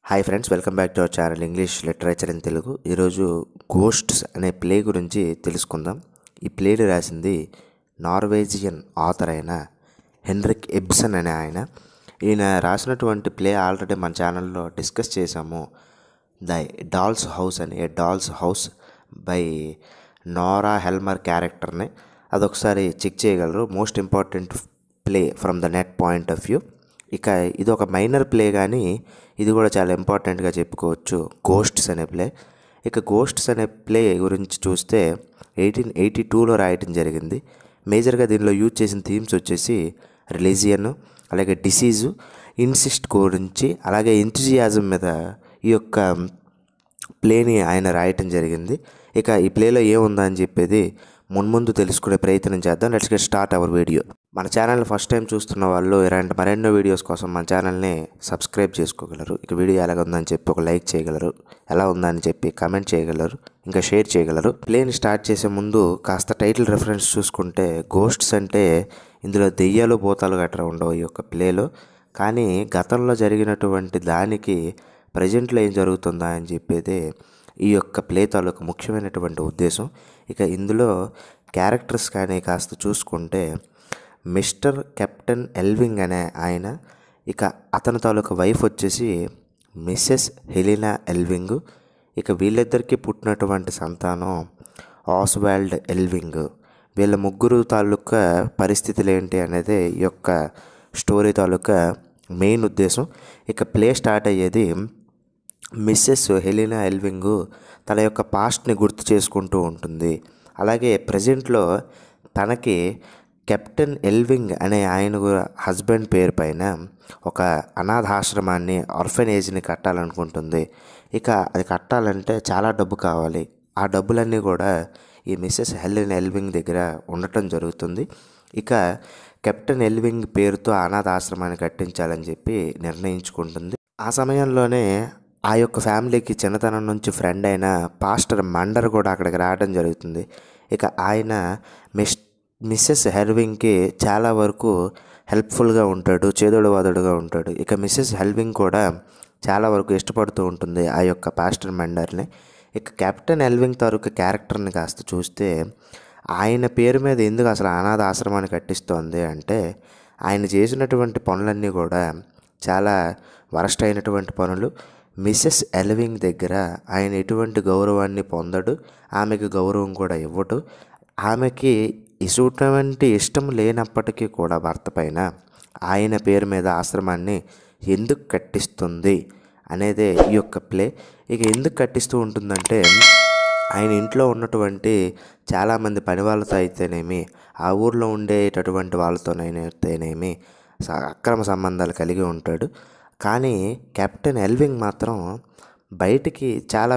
hi friends welcome back to our channel English literature in Telugu ఈరోజు ghosts అనే play గురించి తెలుసుకుందాం ఈ ప్లేని రాసింది నార్వేజియన్ ఆథర్ అయిన హెన్రిక్ ఎబ్సన్ అనే ఆయన ఈయన రాసినటువంటి ప్లే ఆల్రెడీ మన ఛానల్లో డిస్కస్ చేశాము ద డాల్స్ హౌస్ అని ఏ డాల్స్ హౌస్ బై నోరా హెల్మర్ క్యారెక్టర్ని అదొకసారి చెక్ చేయగలరు most important play from the net point of view ఇక ఇది ఒక మైనర్ ప్లే కానీ ఇది కూడా చాలా ఇంపార్టెంట్గా చెప్పుకోవచ్చు గోస్ట్స్ అనే ప్లే ఇక గోస్ట్స్ అనే ప్లే గురించి చూస్తే ఎయిటీన్ ఎయిటీ టూలో రాయటం జరిగింది మేజర్గా దీనిలో యూజ్ చేసిన థీమ్స్ వచ్చేసి రిలీజియన్ అలాగే డిసీజు ఇన్సిస్ట్ గురించి అలాగే ఎంతుజియాజం మీద ఈ యొక్క ప్లేని ఆయన రాయటం జరిగింది ఇక ఈ ప్లేలో ఏముందా అని చెప్పేది మున్ముందు తెలుసుకునే ప్రయత్నం చేద్దాం let's get start our video మన ఛానల్ ఫస్ట్ టైం చూస్తున్న వాళ్ళు ఇలాంటి మరెన్నో వీడియోస్ కోసం మన ఛానల్ని సబ్స్క్రైబ్ చేసుకోగలరు ఇక వీడియో ఎలాగ ఉందని చెప్పి ఒక లైక్ చేయగలరు ఎలా ఉందని చెప్పి కామెంట్ చేయగలరు ఇంకా షేర్ చేయగలరు ప్లేని స్టార్ట్ చేసే ముందు కాస్త టైటిల్ రెఫరెన్స్ చూసుకుంటే గోస్ట్స్ అంటే ఇందులో దెయ్యాలు భూతాలు గట్రా ఉండవు ఈ యొక్క ప్లేలో కానీ గతంలో జరిగినటువంటి దానికి ప్రజెంట్లో ఏం జరుగుతుందా అని చెప్పేది ఈ యొక్క ప్లే తాలూకు ముఖ్యమైనటువంటి ఉద్దేశం ఇక ఇందులో క్యారెక్టర్స్ కానీ కాస్త చూసుకుంటే మిస్టర్ కెప్టెన్ ఎల్వింగ్ అనే ఆయన ఇక అతని తాలూకు వైఫ్ వచ్చేసి మిస్సెస్ హెలినా ఎల్వింగ్ ఇక వీళ్ళిద్దరికీ పుట్టినటువంటి సంతానం ఆస్వాల్డ్ ఎల్వింగ్ వీళ్ళ ముగ్గురు తాలూకా పరిస్థితులు ఏంటి అనేది ఈ యొక్క స్టోరీ తాలూకా మెయిన్ ఉద్దేశం ఇక ప్లే స్టార్ట్ అయ్యేది మిస్సెస్ హెలినా ఎల్వింగ్ తన యొక్క పాస్ట్ని గుర్తు చేసుకుంటూ ఉంటుంది అలాగే ప్రజెంట్లో తనకి కెప్టెన్ ఎల్వింగ్ అనే ఆయన హస్బెండ్ పేరు పైన ఒక అనాథాశ్రమాన్ని ఆర్ఫనేజ్ని కట్టాలనుకుంటుంది ఇక అది కట్టాలంటే చాలా డబ్బు కావాలి ఆ డబ్బులన్నీ కూడా ఈ మిస్సెస్ హెలిన్ ఎల్వింగ్ దగ్గర ఉండటం జరుగుతుంది ఇక కెప్టెన్ ఎల్వింగ్ పేరుతో అనాథ ఆశ్రమాన్ని కట్టించాలని చెప్పి నిర్ణయించుకుంటుంది ఆ సమయంలోనే ఆ యొక్క ఫ్యామిలీకి చిన్నతనం నుంచి ఫ్రెండ్ అయిన పాస్టర్ మండర్ కూడా అక్కడికి రావడం జరుగుతుంది ఇక ఆయన మిస్ మిస్సెస్ హెల్వింగ్కి చాలా వరకు హెల్ప్ఫుల్గా ఉంటాడు చేదోడు వాదోడుగా ఉంటాడు ఇక మిస్సెస్ హెల్వింగ్ కూడా చాలా వరకు ఇష్టపడుతూ ఉంటుంది ఆ యొక్క పాస్టర్ మెండర్ని ఇక కెప్టెన్ ఎల్వింగ్ తాలూకు క్యారెక్టర్ని కాస్త చూస్తే ఆయన పేరు మీద ఎందుకు అసలు అనాథ ఆశ్రమాన్ని కట్టిస్తోంది అంటే ఆయన చేసినటువంటి పనులన్నీ కూడా చాలా వరస్ట్ అయినటువంటి పనులు మిస్సెస్ ఎల్వింగ్ దగ్గర ఆయన ఎటువంటి గౌరవాన్ని పొందడు ఆమెకు గౌరవం కూడా ఇవ్వడు ఆమెకి ఇటువంటి ఇష్టం లేనప్పటికీ కూడా భర్త పైన ఆయన పేరు మీద ఆశ్రమాన్ని ఎందుకు కట్టిస్తుంది అనేదే ఈ యొక్క ప్లే ఇక ఎందుకు కట్టిస్తూ ఉంటుందంటే ఆయన ఇంట్లో ఉన్నటువంటి చాలామంది పని వాళ్ళతో అయితేనేమి ఆ ఊర్లో ఉండేటటువంటి వాళ్ళతోనైతేనేమి అక్రమ సంబంధాలు కలిగి ఉంటాడు కానీ కెప్టెన్ ఎల్వింగ్ మాత్రం బయటికి చాలా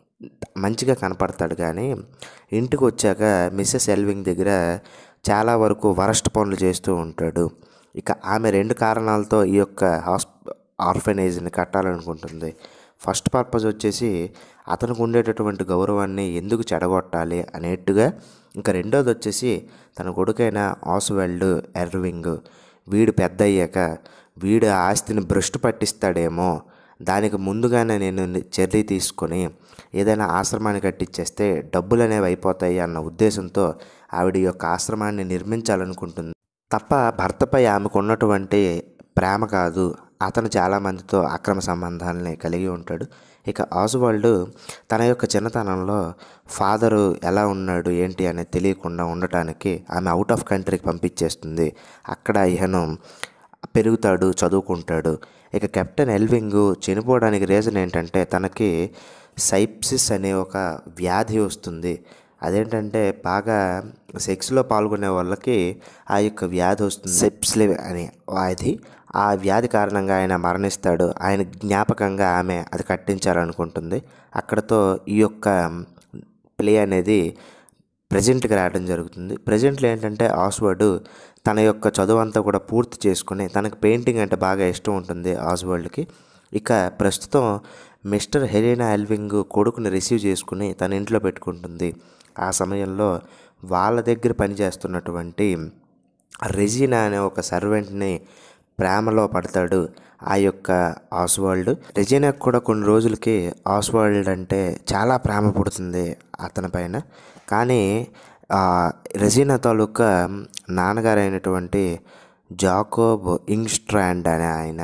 మంచిగా కనపడతాడు కానీ ఇంటికి వచ్చాక మిస్సెస్ ఎల్వింగ్ దగ్గర చాలా వరకు వరస్ట్ పనులు చేస్తూ ఉంటాడు ఇక ఆమె రెండు కారణాలతో ఈ యొక్క హాస్ప ఆర్ఫనైజ్ని కట్టాలనుకుంటుంది ఫస్ట్ పర్పస్ వచ్చేసి అతనికి ఉండేటటువంటి గౌరవాన్ని ఎందుకు చెడగొట్టాలి అనేట్టుగా ఇంకా రెండోది వచ్చేసి తన కొడుకైన ఆస్వెల్డ్ ఎర్వింగ్ వీడు పెద్ద అయ్యాక వీడు ఆస్తిని భ్రష్టు పట్టిస్తాడేమో దానికి ముందుగానే నేను చర్య తీసుకొని ఏదైనా ఆశ్రమాన్ని కట్టించేస్తే డబ్బులు అనేవి అయిపోతాయి అన్న ఉద్దేశంతో ఆవిడ యొక్క ఆశ్రమాన్ని నిర్మించాలనుకుంటుంది తప్ప భర్తపై ఆమెకు ఉన్నటువంటి ప్రేమ కాదు అతను చాలామందితో అక్రమ సంబంధాలని కలిగి ఉంటాడు ఇక ఆజువాల్డ్ తన యొక్క చిన్నతనంలో ఫాదరు ఎలా ఉన్నాడు ఏంటి అనేది తెలియకుండా ఉండటానికి ఆమె అవుట్ ఆఫ్ కంట్రీకి పంపించేస్తుంది అక్కడ ఈయను పెరుగుతాడు చదువుకుంటాడు ఇక కెప్టెన్ ఎల్వింగ్ చనిపోవడానికి రీజన్ ఏంటంటే తనకి సైప్సిస్ అనే ఒక వ్యాధి వస్తుంది అదేంటంటే బాగా సెక్స్లో పాల్గొనే వాళ్ళకి ఆ యొక్క వ్యాధి వస్తుంది సెప్స్లే అనే వ్యాధి ఆ వ్యాధి కారణంగా ఆయన మరణిస్తాడు ఆయన జ్ఞాపకంగా ఆమె అది కట్టించాలనుకుంటుంది అక్కడతో ఈ యొక్క ప్లే అనేది ప్రజెంట్కి రావడం జరుగుతుంది ప్రజెంట్లో ఏంటంటే ఆస్వర్డ్ తన యొక్క చదువు అంతా కూడా పూర్తి చేసుకుని తనకు పెయింటింగ్ అంటే బాగా ఇష్టం ఉంటుంది ఆస్వర్డ్కి ఇక ప్రస్తుతం మిస్టర్ హెలీనా ఎల్వింగ్ కొడుకుని రిసీవ్ చేసుకుని తన ఇంట్లో పెట్టుకుంటుంది ఆ సమయంలో వాళ్ళ దగ్గర పనిచేస్తున్నటువంటి రెజీనా అనే ఒక సర్వెంట్ని ప్రేమలో పడతాడు ఆ యొక్క ఆస్వాల్డ్ రెజీనాకు కూడా కొన్ని రోజులకి ఆస్వాల్డ్ అంటే చాలా ప్రేమ పుడుతుంది అతని పైన కానీ ఆ, రెజీనా తాలూకా నాన్నగారు అయినటువంటి జాకోబ్ ఇంగ్స్ట్రాండ్ అనే ఆయన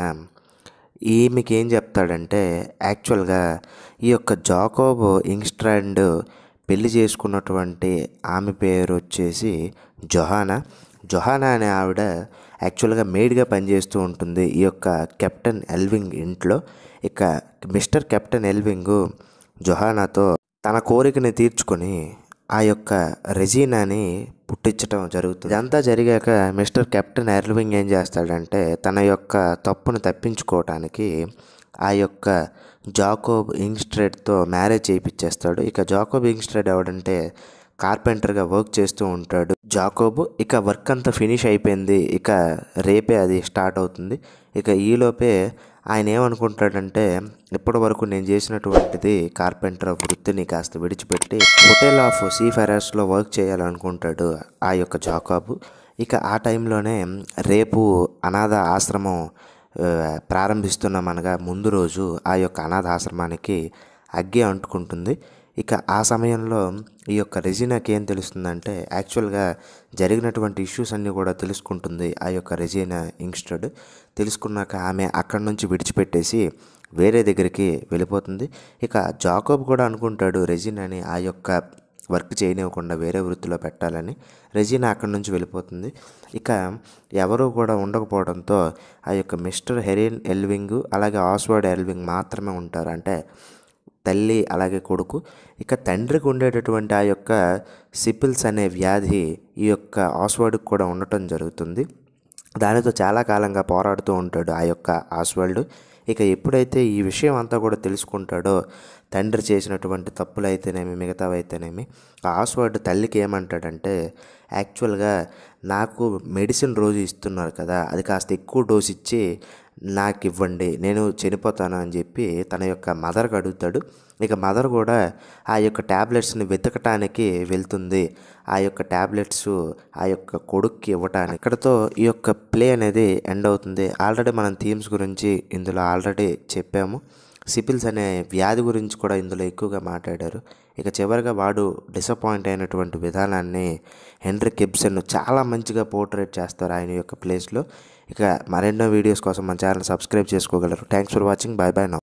ఈమెకి ఏం చెప్తాడంటే యాక్చువల్గా ఈ యొక్క జాకోబ్ ఇంగ్స్ట్రాండ్ పెళ్లి చేసుకున్నటువంటి ఆమె పేరు వచ్చేసి జొహానా జొహానా అనే ఆవిడ యాక్చువల్గా మేడ్గా పనిచేస్తూ ఉంటుంది ఈ యొక్క కెప్టెన్ ఎల్వింగ్ ఇంట్లో ఇక మిస్టర్ కెప్టెన్ ఎల్వింగ్ జొహానాతో తన కోరికని తీర్చుకొని ఆ యొక్క రెజీనాని పుట్టించటం జరుగుతుంది ఇదంతా జరిగాక మిస్టర్ కెప్టెన్ ఎర్వింగ్ ఏం చేస్తాడంటే తన యొక్క తప్పును తప్పించుకోవటానికి ఆ యొక్క జాకోబ్ ఇంగ్స్ట్రెడ్తో మ్యారేజ్ చేయించేస్తాడు ఇక జాకోబ్ ఇంగ్స్ట్రెడ్ ఎవడంటే కార్పెంటర్గా వర్క్ చేస్తూ ఉంటాడు జాకోబ్ ఇక వర్క్ అంతా ఫినిష్ అయిపోయింది ఇక రేపే అది స్టార్ట్ అవుతుంది ఇక ఈలోపే ఆయన ఏమనుకుంటాడంటే ఇప్పటి వరకు నేను చేసినటువంటిది కార్పెంటర్ వృత్తిని కాస్త విడిచిపెట్టి హోటల్ ఆఫ్ సీ ఫెరర్స్లో వర్క్ చేయాలనుకుంటాడు ఆ యొక్క జాకాబు ఇక ఆ టైంలోనే రేపు అనాథ ఆశ్రమం ఆ, ప్రారంభిస్తున్నాం అనగా ముందు రోజు ఆ యొక్క అనాథ ఆశ్రమానికి అగ్గి అంటుకుంటుంది ఇక ఆ సమయంలో ఈ యొక్క రెజీనాకి ఏం తెలుస్తుందంటే యాక్చువల్గా జరిగినటువంటి ఇష్యూస్ అన్నీ కూడా తెలుసుకుంటుంది ఆ యొక్క రెజీనా యంగ్స్టర్డ్ తెలుసుకున్నాక ఆమె అక్కడి నుంచి విడిచిపెట్టేసి వేరే దగ్గరికి వెళ్ళిపోతుంది ఇక జాకోబ్ కూడా అనుకుంటాడు రెజీనాని ఆ యొక్క వర్క్ చేయనివ్వకుండా వేరే వృత్తిలో పెట్టాలని రెజీనా అక్కడి నుంచి వెళ్ళిపోతుంది ఇక ఎవరు కూడా ఉండకపోవడంతో ఆ యొక్క మిస్టర్ హెరిన్ ఎల్వింగ్ అలాగే ఆస్వర్డ్ ఎల్వింగ్ మాత్రమే ఉంటారు అంటే తల్లి అలాగే కొడుకు ఇక తండ్రికి ఉండేటటువంటి ఆ యొక్క సిపిల్స్ అనే వ్యాధి ఈ యొక్క ఆస్వర్డ్కి కూడా ఉండటం జరుగుతుంది దానితో చాలా కాలంగా పోరాడుతూ ఉంటాడు ఆ యొక్క ఆస్వాల్డ్ ఇక ఎప్పుడైతే ఈ విషయం అంతా కూడా తెలుసుకుంటాడో తండ్రి చేసినటువంటి తప్పులు అయితేనేమి మిగతావి అయితేనేమి ఆ ఆస్వర్డ్ తల్లికి ఏమంటాడంటే యాక్చువల్గా నాకు మెడిసిన్ రోజు ఇస్తున్నారు కదా అది కాస్త ఎక్కువ డోస్ ఇచ్చి నాకు ఇవ్వండి నేను చనిపోతాను అని చెప్పి తన యొక్క మదర్కి అడుగుతాడు ఇక మదర్ కూడా ఆ యొక్క ట్యాబ్లెట్స్ని వెతకటానికి వెళ్తుంది ఆ యొక్క ట్యాబ్లెట్స్ ఆ యొక్క కొడుక్కి ఇవ్వటానికి ఇక్కడతో ఈ యొక్క ప్లే అనేది ఎండ్ అవుతుంది ఆల్రెడీ మనం థీమ్స్ గురించి ఇందులో ఆల్రెడీ చెప్పాము సిపిల్స్ అనే వ్యాధి గురించి కూడా ఇందులో ఎక్కువగా మాట్లాడారు ఇక చివరిగా వాడు డిసప్పాయింట్ అయినటువంటి విధానాన్ని హెన్రీ కిబ్సన్ చాలా మంచిగా పోర్ట్రేట్ చేస్తారు ఆయన యొక్క ప్లేస్లో ఇక మరెన్నో వీడియోస్ కోసం మన ఛానల్ సబ్స్క్రైబ్ చేసుకోగలరు thanks for watching bye bye now